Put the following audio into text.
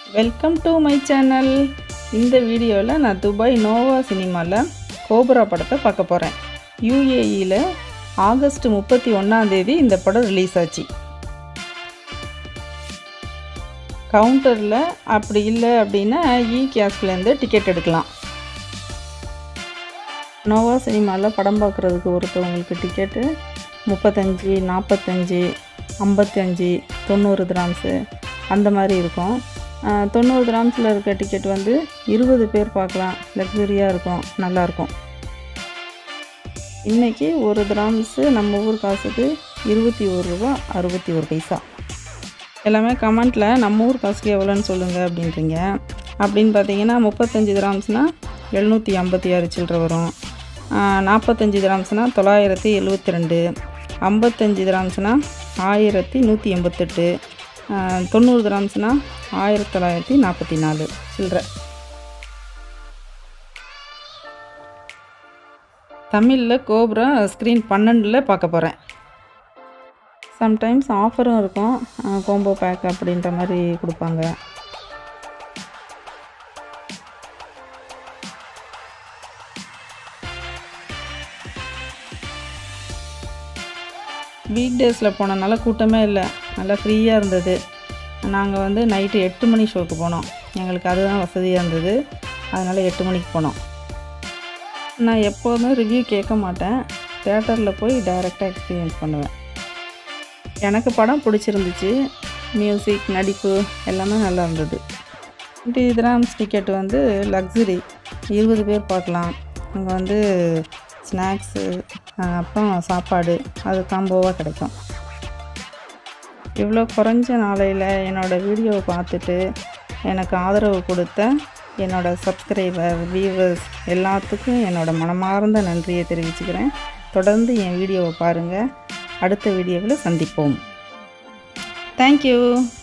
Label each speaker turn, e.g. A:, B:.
A: welcome to my channel இந்த வீடியோவில் நான் துபாய் நோவா சினிமாவில் கோபுரா படத்தை பார்க்க போகிறேன் யூஏஇயில் ஆகஸ்ட் முப்பத்தி ஒன்றாந்தேதி இந்த படம் ரிலீஸ் ஆச்சு கவுண்டரில் அப்படி இல்லை அப்படின்னா இ கேஸ்லேருந்து டிக்கெட் எடுக்கலாம் நோவா சினிமாவில் படம் பார்க்குறதுக்கு ஒருத்தவங்களுக்கு டிக்கெட்டு முப்பத்தஞ்சு நாற்பத்தஞ்சு ஐம்பத்தஞ்சு தொண்ணூறு கிராம்ஸு அந்த மாதிரி இருக்கும் ஆஹ், தொண்ணூறு கிராம்ஸில் இருக்க டிக்கெட் வந்து இருபது பேர் பார்க்கலாம் லக்ஸரியாக இருக்கும் நல்லாயிருக்கும் இன்றைக்கி ஒரு கிராம்ஸு நம்ம ஊர் காசுக்கு இருபத்தி ஒரு ரூபா அறுபத்தி ஒரு பைசா எல்லாமே கமெண்ட்டில் நம்ம ஊர் காசுக்கு எவ்வளோன்னு சொல்லுங்கள் அப்படின்றீங்க அப்படின்னு பார்த்தீங்கன்னா முப்பத்தஞ்சு கிராம்ஸ்னால் எழுநூற்றி ஐம்பத்தி ஆறு சில்லற வரும் நாற்பத்தஞ்சு கிராம்ஸ்னால் தொள்ளாயிரத்தி எழுவத்தி ரெண்டு ஐம்பத்தஞ்சு கிராம்ஸ்னால் ஆயிரத்தி நூற்றி எண்பத்தெட்டு தொண்ணூறு கிராம்ஸ்னால் ஆயிரத்தி தொள்ளாயிரத்தி நாற்பத்தி நாலு சில்லற தமிழில் கோப்ரா ஸ்க்ரீன் பன்னெண்டில் பார்க்க போகிறேன் சம்டைம்ஸ் ஆஃபரும் இருக்கும் கோம்போ பேக் அப்படின்ற மாதிரி கொடுப்பாங்க வீக் டேஸில் போனனால கூட்டமே இல்லை நல்லா ஃப்ரீயாக இருந்தது நாங்கள் வந்து நைட்டு எட்டு மணி ஷோக்கு போனோம் எங்களுக்கு அதுதான் வசதியாக இருந்தது அதனால் எட்டு மணிக்கு போனோம் நான் எப்போதும் ரிவ்யூ கேட்க மாட்டேன் தேட்டரில் போய் டைரெக்டாக எக்ஸ்பீரியன்ஸ் பண்ணுவேன் எனக்கு படம் பிடிச்சிருந்துச்சு மியூசிக் நடிப்பு எல்லாமே நல்லா இருந்தது டுவெண்ட்டி கிராம்ஸ் டிக்கெட் வந்து லக்ஸுரி இருபது பேர் பார்க்கலாம் அங்கே வந்து ஸ்நாக்ஸு அப்புறம் சாப்பாடு அது காம்போவாக கிடைக்கும் இவ்வளோ குறைஞ்ச நாளையில் என்னோடய வீடியோவை பார்த்துட்டு எனக்கு ஆதரவு கொடுத்த என்னோடய சப்ஸ்கிரைபர் வியூவர்ஸ் எல்லாத்துக்கும் என்னோடய மனமார்ந்த நன்றியை தெரிவிச்சுக்கிறேன் தொடர்ந்து என் வீடியோவை பாருங்கள் அடுத்த வீடியோவில் சந்திப்போம் தேங்க்யூ